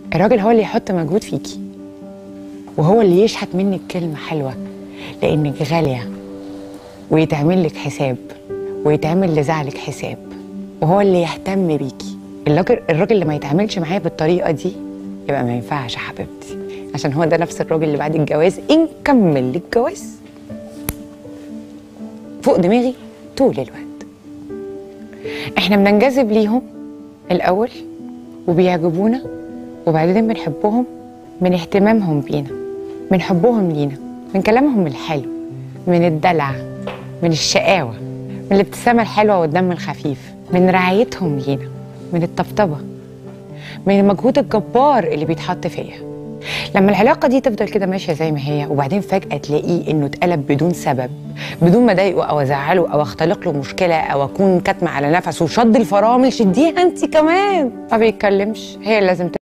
الراجل هو اللي يحط مجهود فيكي وهو اللي يشحت منك كلمة حلوة لأنك غالية ويتعمل لك حساب ويتعمل لزعلك حساب وهو اللي يهتم بيكي الراجل الراجل اللي ما يتعاملش معايا بالطريقة دي يبقى ما ينفعش يا حبيبتي عشان هو ده نفس الراجل اللي بعد الجواز إن كمل لك جواز فوق دماغي طول الوقت احنا بننجذب ليهم الأول وبيعجبونا وبعدين بنحبهم من اهتمامهم بينا من حبهم لينا من كلامهم الحلو من الدلع من الشقاوة من الابتسامة الحلوة والدم الخفيف من رعايتهم لينا من الطبطبة من المجهود الجبار اللي بيتحط فيا لما العلاقة دي تفضل كده ماشية زي ما هي وبعدين فجأة تلاقيه إنه اتقلب بدون سبب بدون ما أضايقه أو أزعله أو أختلق له مشكلة أو أكون كاتمة على نفسه وشد الفرامل شديها أنت كمان ما بيتكلمش هي اللي لازم